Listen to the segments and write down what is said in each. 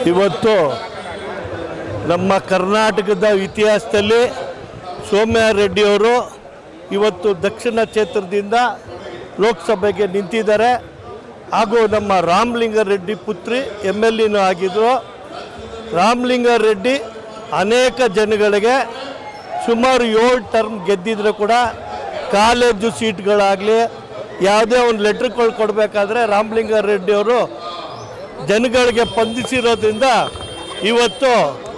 ಇವತ್ತು ನಮ್ಮ ಕರ್ನಾಟಕದ ಇತಿಹಾಸದಲ್ಲಿ ಸೌಮ್ಯ ರೆಡ್ಡಿಯವರು ಇವತ್ತು ದಕ್ಷಿಣ ಕ್ಷೇತ್ರದಿಂದ ಲೋಕಸಭೆಗೆ ನಿಂತಿದ್ದಾರೆ ಹಾಗೂ ನಮ್ಮ ರಾಮಲಿಂಗಾರೆಡ್ಡಿ ಪುತ್ರಿ ಎಮ್ ಎಲ್ ಎನೂ ಆಗಿದ್ದರು ರಾಮಲಿಂಗಾರೆಡ್ಡಿ ಅನೇಕ ಜನಗಳಿಗೆ ಸುಮಾರು ಏಳು ಟರ್ಮ್ ಗೆದ್ದಿದ್ರು ಕೂಡ ಕಾಲೇಜು ಸೀಟ್ಗಳಾಗಲಿ ಯಾವುದೇ ಒಂದು ಲೆಟ್ರ್ಗಳು ಕೊಡಬೇಕಾದ್ರೆ ರಾಮಲಿಂಗಾರೆಡ್ಡಿ ಅವರು ಜನಗಳಿಗೆ ಸ್ಪಂದಿಸಿರೋದ್ರಿಂದ ಇವತ್ತು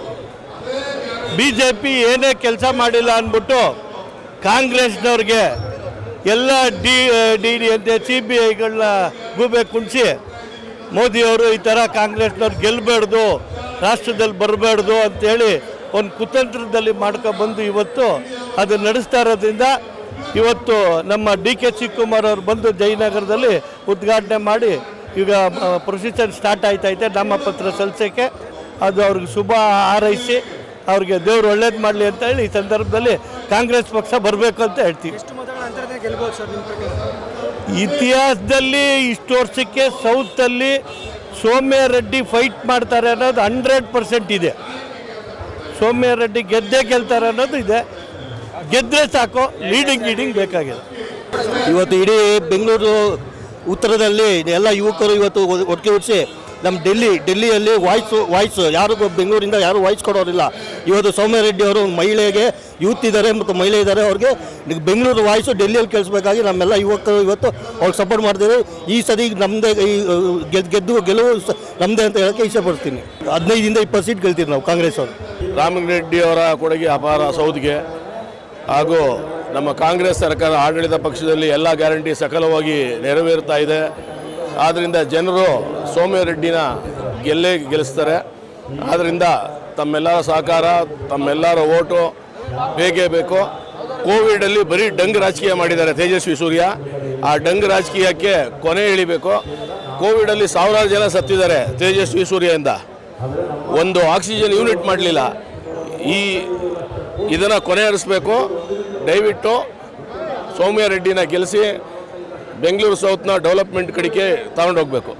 ಬಿ ಜೆ ಪಿ ಏನೇ ಕೆಲಸ ಮಾಡಿಲ್ಲ ಅಂದ್ಬಿಟ್ಟು ಕಾಂಗ್ರೆಸ್ನವ್ರಿಗೆ ಎಲ್ಲ ಡಿ ಡಿ ಡಿ ಅಂತ ಸಿ ಬಿ ಐಗಳನ್ನ ಗೂಬೆ ಕುಣಿಸಿ ಮೋದಿಯವರು ಈ ಥರ ಕಾಂಗ್ರೆಸ್ನವ್ರು ಗೆಲ್ಲಬೇಡ್ದು ರಾಷ್ಟ್ರದಲ್ಲಿ ಬರಬೇಡ್ದು ಅಂತೇಳಿ ಒಂದು ಕುತಂತ್ರದಲ್ಲಿ ಮಾಡ್ಕೊಬಂದು ಇವತ್ತು ಅದು ನಡೆಸ್ತಾ ಇರೋದ್ರಿಂದ ಇವತ್ತು ನಮ್ಮ ಡಿ ಕೆ ಶಿವಕುಮಾರ್ ಅವರು ಬಂದು ಜಯನಗರದಲ್ಲಿ ಉದ್ಘಾಟನೆ ಮಾಡಿ ಈಗ ಪ್ರೊಸೀಜರ್ ಸ್ಟಾರ್ಟ್ ಆಯ್ತೈತೆ ನಾಮಪತ್ರ ಸಲ್ಲಿಸೋಕ್ಕೆ ಅದು ಅವ್ರಿಗೆ ಶುಭ ಹಾರೈಸಿ ಅವ್ರಿಗೆ ದೇವ್ರು ಒಳ್ಳೇದು ಮಾಡಲಿ ಅಂತ ಹೇಳಿ ಈ ಸಂದರ್ಭದಲ್ಲಿ ಕಾಂಗ್ರೆಸ್ ಪಕ್ಷ ಬರಬೇಕು ಅಂತ ಹೇಳ್ತೀವಿ ಎಷ್ಟು ಮತಗಳ ಅಂತರದಿಂದ ಗೆಲ್ಬೋದು ಸರ್ ನಿಮ್ಮ ಪ್ರಕಾರ ಇತಿಹಾಸದಲ್ಲಿ ಇಷ್ಟು ವರ್ಷಕ್ಕೆ ಸೌತಲ್ಲಿ ಸೌಮ್ಯ ರೆಡ್ಡಿ ಫೈಟ್ ಮಾಡ್ತಾರೆ ಅನ್ನೋದು ಹಂಡ್ರೆಡ್ ಪರ್ಸೆಂಟ್ ಇದೆ ಸೌಮ್ಯ ರೆಡ್ಡಿ ಗೆದ್ದೇ ಗೆಲ್ತಾರೆ ಅನ್ನೋದು ಇದೆ ಗೆದ್ದರೆ ಸಾಕು ಲೀಡಿಂಗ್ ಗೀಡಿಂಗ್ ಬೇಕಾಗಿದೆ ಇವತ್ತು ಇಡೀ ಬೆಂಗಳೂರು ಉತ್ತರದಲ್ಲಿ ಎಲ್ಲ ಯುವಕರು ಇವತ್ತು ಒ- ಒಟ್ಟಿಗೆ ಹುಟ್ಟಿಸಿ ನಮ್ಮ ಡೆಲ್ಲಿ ಡೆಲ್ಲಿಯಲ್ಲಿ ವಾಯ್ಸು ವಾಯ್ಸ್ ಯಾರು ಬ- ಬೆಂಗಳೂರಿಂದ ಯಾರು ವಾಯ್ಸ್ ಕೊಡೋರಿಲ್ಲ ಇವತ್ತು ಸೌಮ್ಯ ರೆಡ್ಡಿ ಅವರು ಮಹಿಳೆಗೆ ಯೂತ್ ಇದ್ದಾರೆ ಮತ್ತು ಮಹಿಳೆ ಇದ್ದಾರೆ ಅವ್ರಿಗೆ ಈಗ ಬೆಂಗಳೂರು ವಾಯ್ಸು ಡೆಲ್ಲಿಯಲ್ಲಿ ಕೇಳಿಸ್ಬೇಕಾಗಿ ನಮ್ಮೆಲ್ಲ ಯುವಕರು ಇವತ್ತು ಅವ್ರಿಗೆ ಸಪೋರ್ಟ್ ಮಾಡ್ತಿದ್ದಾರೆ ಈ ಸರಿ ನಮ್ಮದೇ ಈ ಗೆದ್ದು ಗೆದ್ದು ಗೆಲುವು ಸ- ನಮ್ಮದೇ ಅಂತ ಹೇಳೋಕ್ಕೆ ಇಷ್ಟಪಡ್ತೀನಿ ಹದಿನೈದಿಂದ ಇಪ್ಪತ್ತು ಸೀಟ್ ಗೆಲ್ತೀವಿ ನಾವು ಕಾಂಗ್ರೆಸ್ ಅವರು ರಾಮರೆಡ್ಡಿ ಅವರ ಕೊಡುಗೆ ಅಪಾರ ಸೌದಿಗೆ ಹಾಗೂ ನಮ್ಮ ಕಾಂಗ್ರೆಸ್ ಸರ್ಕಾರ ಆಡಳಿತ ಪಕ್ಷದಲ್ಲಿ ಎಲ್ಲ ಗ್ಯಾರಂಟಿ ಸಕಲವಾಗಿ ನೆರವೇರ್ತಾ ಇದೆ ಆದ್ದರಿಂದ ಜನರು ಸೌಮ್ಯ ರೆಡ್ಡಿನ ಗೆಲ್ಲೇ ಗೆಲ್ಲಿಸ್ತಾರೆ ಆದ್ದರಿಂದ ತಮ್ಮೆಲ್ಲರ ಸಹಕಾರ ತಮ್ಮೆಲ್ಲರ ಓಟು ಬೇಕೇ ಬೇಕು ಕೋವಿಡಲ್ಲಿ ಬರೀ ಡಂಗ್ ರಾಜಕೀಯ ಮಾಡಿದ್ದಾರೆ ತೇಜಸ್ವಿ ಸೂರ್ಯ ಆ ಡಂಗ್ ರಾಜಕೀಯಕ್ಕೆ ಕೊನೆ ಎಳಿಬೇಕು ಕೋವಿಡಲ್ಲಿ ಸಾವಿರಾರು ಜನ ಸತ್ತಿದ್ದಾರೆ ತೇಜಸ್ವಿ ಸೂರ್ಯದಿಂದ ಒಂದು ಆಕ್ಸಿಜನ್ ಯೂನಿಟ್ ಮಾಡಲಿಲ್ಲ ಈ ಇದನ್ನು ಕೊನೆಹರಿಸಬೇಕು ದಯವಿಟ್ಟು ಸೌಮ್ಯ ರೆಡ್ಡಿನ ಗೆಲ್ಲಿಸಿ ಬೆಂಗಳೂರು ಸೌತ್ನ ಡೆವಲಪ್ಮೆಂಟ್ ಕಡೆಗೆ ತಗೊಂಡೋಗ್ಬೇಕು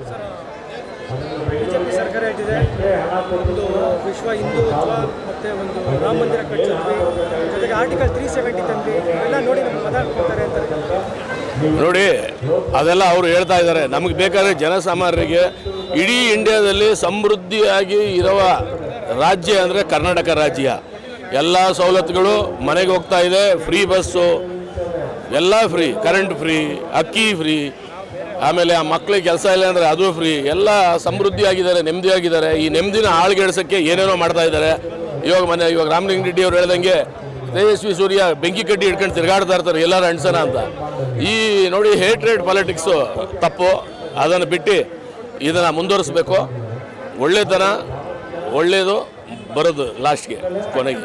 ಬಿಜೆಪಿ ಸರ್ಕಾರ ಹೇಳ್ತಿದೆ ಒಂದು ವಿಶ್ವ ಹಿಂದುತ್ವ ಮತ್ತೆ ಒಂದು ರಾಮ ಮಂದಿರ ಕಟ್ಟಿದ್ವಿ ಜೊತೆಗೆ ಆರ್ಟಿಕಲ್ ತ್ರೀ ಸೆವೆಂಟಿ ತಂದ್ವಿ ಎಲ್ಲ ನೋಡಿ ನಮ್ಮ ಮತ ಕೊಡ್ತಾರೆ ಅಂತಾರೆ ನೋಡಿ ಅದೆಲ್ಲ ಅವರು ಹೇಳ್ತಾ ಇದ್ದಾರೆ ನಮಗೆ ಬೇಕಾದ್ರೆ ಜನಸಾಮಾನ್ಯರಿಗೆ ಇಡೀ ಇಂಡಿಯಾದಲ್ಲಿ ಸಮೃದ್ಧಿಯಾಗಿ ಇರುವ ರಾಜ್ಯ ಅಂದರೆ ಕರ್ನಾಟಕ ರಾಜ್ಯ ಎಲ್ಲ ಸವಲತ್ತುಗಳು ಮನೆಗೆ ಹೋಗ್ತಾ ಇದೆ ಫ್ರೀ ಬಸ್ಸು ಎಲ್ಲ ಫ್ರೀ ಕರೆಂಟ್ ಫ್ರೀ ಅಕ್ಕಿ ಫ್ರೀ ಆಮೇಲೆ ಆ ಮಕ್ಕಳಿಗೆ ಕೆಲಸ ಇಲ್ಲ ಅಂದರೆ ಅದು ಫ್ರೀ ಎಲ್ಲ ಸಮೃದ್ಧಿಯಾಗಿದ್ದಾರೆ ನೆಮ್ಮದಿಯಾಗಿದ್ದಾರೆ ಈ ನೆಮ್ಮದಿನ ಆಳ್ಗೆಡ್ಸೋಕ್ಕೆ ಏನೇನೋ ಮಾಡ್ತಾ ಇದ್ದಾರೆ ಇವಾಗ ಮನೆ ಇವಾಗ ರಾಮಲಿಂಗ ರೆಡ್ಡಿ ಅವ್ರು ಹೇಳ್ದಂಗೆ ತೇಜಸ್ವಿ ಸೂರ್ಯ ಬೆಂಕಿ ಕಡ್ಡಿ ಹಿಡ್ಕೊಂಡು ತಿರುಗಾಡ್ತಾ ಇರ್ತಾರೆ ಎಲ್ಲರೂ ಅಣ್ಸನ ಅಂತ ಈ ನೋಡಿ ಹೇಟ್ರೇಡ್ ಪಾಲಿಟಿಕ್ಸು ತಪ್ಪು ಅದನ್ನು ಬಿಟ್ಟು ಇದನ್ನು ಮುಂದುವರಿಸ್ಬೇಕು ಒಳ್ಳೆತನ ಒಳ್ಳೆಯದು ಬರೋದು ಲಾಸ್ಟ್ಗೆ ಕೊನೆಗೆ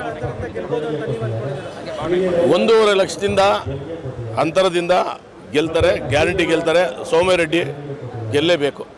ಒಂದೂವರೆ ಲಕ್ಷದಿಂದ ಅಂತರದಿಂದ ಗೆಲ್ತಾರೆ ಗ್ಯಾರಂಟಿ ಗೆಲ್ತಾರೆ ಸೌಮ್ಯ ರೆಡ್ಡಿ ಗೆಲ್ಲೇಬೇಕು